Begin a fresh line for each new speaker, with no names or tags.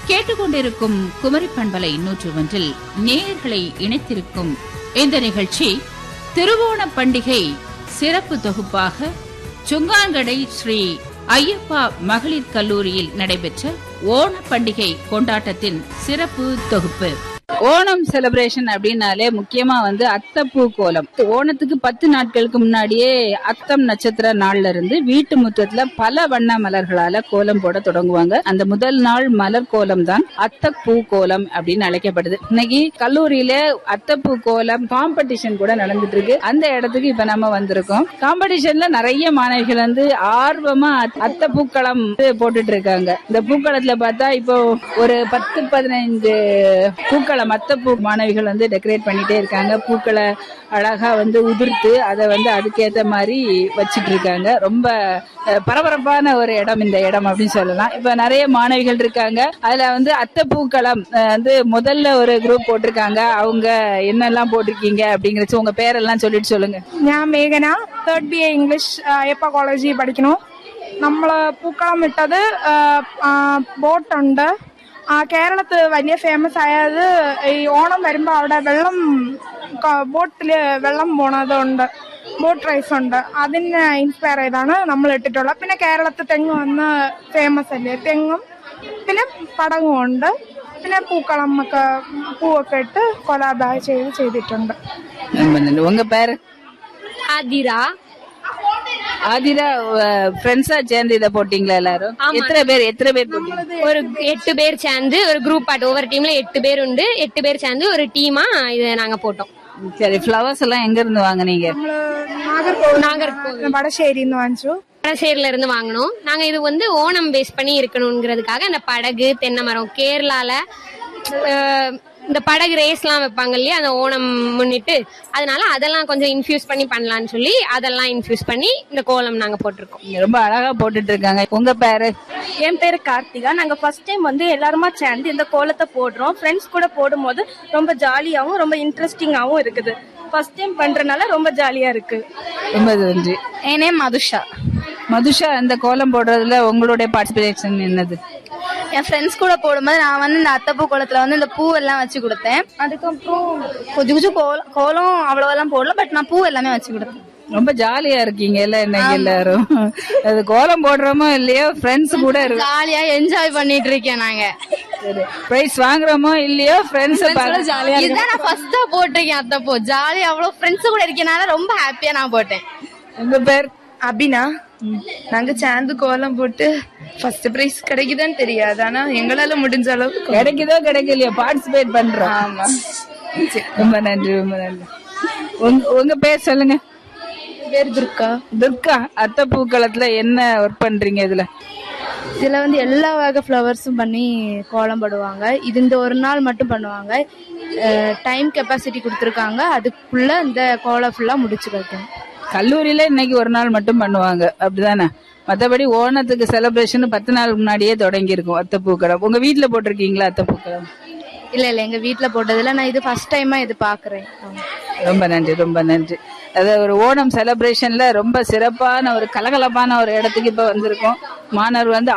கேட்டுக்கொண்டிருக்கும் குமரி பண்பலை நூற்று ஒன்றில் நேயர்களை இணைத்திருக்கும் இந்த நிகழ்ச்சி திருவோண பண்டிகை சிறப்பு தொகுப்பாக சுங்காங்கடை ஸ்ரீ ஐயப்பா மகளிர் கல்லூரியில் நடைபெற்ற ஓண பண்டிகை கொண்டாட்டத்தின் சிறப்பு தொகுப்பு ஓணம் செலிப்ரேஷன் அப்படின்னாலே முக்கியமா வந்து அத்தப்பூ கோலம் ஓணத்துக்கு பத்து நாட்களுக்கு முன்னாடியே அத்தம் நட்சத்திர நாள்ல இருந்து வீட்டு முற்றத்துல பல வண்ண மலர்களால கோலம் போட தொடங்குவாங்க அந்த முதல் நாள் மலர் கோலம் தான் அத்தப்பூ கோலம் அப்படின்னு அழைக்கப்படுது இன்னைக்கு கல்லூரியில அத்தப்பூ கோலம் காம்படிஷன் கூட நடந்துட்டு இருக்கு அந்த இடத்துக்கு இப்ப நம்ம வந்திருக்கோம் காம்படிஷன்ல நிறைய மாணவிகள் வந்து ஆர்வமா அத்- அத்த பூக்களம் போட்டுட்டு இருக்காங்க இந்த பூக்களத்துல பார்த்தா இப்போ ஒரு பத்து பதினைந்து பூக்களம் அத்த பூ மாணவிகள் வந்து டெக்கரேட் பண்ணிட்டே இருக்காங்க பூக்களை அழகா வந்து உதிர்த்து அதை வந்து அதுக்கேத்த மாதிரி வச்சிட்டு இருக்காங்க ரொம்ப அஹ், பரபரப்பான ஒரு இடம் இந்த இடம் அப்படின்னு சொல்லலாம் இப்ப நிறைய மாணவிகள் இருக்காங்க அதுல வந்து அத்த பூக்களம் அஹ், வந்து முதல்ல ஒரு குரூப் போட்டிருக்காங்க அவங்க என்னெல்லாம் போட்டிருக்கீங்க அப்படிங்கறது உங்க பேரெல்லாம் சொல்லிட்டு சொல்லுங்க
ഞാൻ മേഘന third B A English Ayyappa കോളേജിൽ പഠിക്കണു നമ്മൾ പൂക്കളം ഇട്ടത് ബോട്ടുണ്ട് കേരളത്ത് വലിയ ഫേമസ് ആയത് ഈ ഓണം വരുമ്പോൾ അവിടെ വെള്ളം ബോട്ടിൽ വെള്ളം പോണതുണ്ട് ബോട്ട് റൈസ് ഉണ്ട് അതിന് ഇൻസ്പയർ ചെയ്താണ് നമ്മൾ ഇട്ടിട്ടുള്ളത് പിന്നെ കേരളത്തിൽ തെങ്ങ് വന്ന് ഫേമസ് അല്ലേ തെങ്ങും പിന്നെ പടങ്ങും ഉണ്ട് പിന്നെ പൂക്കളം ഒക്കെ പൂവൊക്കെ ഇട്ട് കൊലാബായ ചെയ്ത് ചെയ്തിട്ടുണ്ട്
ரொம்ப நன்றி. உங்க பேரு
ஆதிரா
ஆதிரா ஃப்ரெண்ட்ஸா சேர்ந்து இதை போட்டீங்களா எல்லாரும் எத்தனை பேர் எத்தனை பேர் போட்டீங்க
ஒரு எட்டு பேர் சேர்ந்து ஒரு குரூப் ஆட் ஒவ்வொரு டீம்ல எட்டு பேர் உண்டு எட்டு பேர் சேர்ந்து ஒரு டீமா இதை நாங்க போட்டோம்
சரி ஃப்ளவர்ஸ் எல்லாம் எங்க இருந்து வாங்குனீங்க
നാഗർകോവിൽ
நாகர்கோவில்
വടശ്ശേരി എന്ന് വാങ്ങിച്ചു
வடசேரில இருந்து வாங்கினோம் நாங்க இது வந்து ஓணம் பேஸ் பண்ணி இருக்கணுங்கிறதுக்காக அந்த படகு தென்னை மரம் கேரளால அஹ், இந்த படகு ரேஸ்லாம் வைப்பாங்க இல்லையா அந்த ஓணம் முன்னிட்டு அதனால அதெல்லாம் கொஞ்சம் இன்ஃபியூஸ் பண்ணி பண்ணலாம்னு சொல்லி அதெல்லாம் இன்ஃபியூஸ் பண்ணி இந்த கோலம் நாங்க போட்டிருக்கோம்
நீங்க ரொம்ப அழகா போட்டுட்டு இருக்காங்க உங்க பேரு
என் பேரு கார்த்திகா நாங்க ஃபர்ஸ்ட் டைம் வந்து எல்லாருமா சேர்ந்து இந்த கோலத்தை போடுறோம் ஃப்ரெண்ட்ஸ் கூட போடும்போது ரொம்ப ஜாலியாவும் ரொம்ப இன்ட்ரெஸ்டிங்காவும் இருக்குது ஃபர்ஸ்ட் டைம் பண்றதுனால ரொம்ப ஜாலியா இருக்கு
ரொம்ப நன்றி
என் நேம் மதுஷா
மதுஷா இந்த கோலம் போடுறதுல உங்களுடைய பார்ட்டிசிபேஷன் என்னது
என் ஃப்ரெண்ட்ஸ் கூட போடும்போது நான் வந்து இந்த அத்தைப்பூ கோலத்துல வந்து இந்த பூ எல்லாம் வச்சு கொடுத்தேன் அதுக்கப்புறம் கொஞ்சம் கொஞ்சம் கோலம் கோலம் அவ்வளவெல்லாம் போடல பட் நான் பூ எல்லாமே வச்சு கொடுத்தேன்
ரொம்ப ஜாலியா இருக்கீங்க இல்ல இன்னைக்கு எல்லாரும் அது கோலம் போடுறோமோ இல்லையோ ஃப்ரெண்ட்ஸ் கூட இருக்கு
ஜாலியா என்ஜாய் பண்ணிட்டு இருக்கேன் நாங்க
பிரைஸ் வாங்குறோமோ இல்லையோ ஃப்ரெண்ட்ஸ்
இதுதான் நான் ஃபர்ஸ்டா போட்டிருக்கேன் அத்தைப்பூ ஜாலியா அவ்வளவு ஃப்ரெண்ட்ஸ் கூட இருக்கனால ரொம்ப ஹாப்பியா நான் போட்டேன்
உங்க பேர்
அபினா நாங்க சேர்ந்து கோலம் போட்டு ஃபர்ஸ்ட் பிரைஸ் கிடைக்குதான்னு தெரியாது ஆனா எங்களால முடிஞ்ச அளவுக்கு
கிடைக்குதோ கிடைக்கலையோ பார்ட்டிசிபேட் பண்றோம் ஆமா ரொம்ப நன்றி ரொம்ப நன்றி உங்க உங்க பேர் சொல்லுங்க
பேர் துர்கா
துர்கா அத்தை பூக்களத்துல என்ன ஒர்க் பண்றீங்க இதுல
இதுல வந்து எல்லா வகை ஃப்ளவர்ஸும் பண்ணி கோலம் போடுவாங்க இது இந்த ஒரு நாள் மட்டும் பண்ணுவாங்க டைம் கெப்பாசிட்டி கொடுத்துருக்காங்க அதுக்குள்ள இந்த கோலம் ஃபுல்லா முடிச்சு வைக்கணும்
கல்லூரியில இன்னைக்கு ஒரு நாள் மட்டும் பண்ணுவாங்க அப்படிதானே மத்தபடி ஓணத்துக்கு செலிப்ரேஷன் பத்து நாள் முன்னாடியே தொடங்கி இருக்கும் அத்தை பூக்களம் உங்க வீட்டுல போட்டிருக்கீங்களா அத்தை பூக்களம்
இல்ல இல்ல எங்க வீட்ல போட்டதுல நான் இது ஃபர்ஸ்ட் டைமா இது பாக்குறேன்
ரொம்ப நன்றி ரொம்ப நன்றி அதாவது ஒரு ஓணம் செலிப்ரேஷன்ல ரொம்ப சிறப்பான ஒரு கலகலப்பான ஒரு இடத்துக்கு இப்ப வந்திருக்கோம் மாணவர் வந்து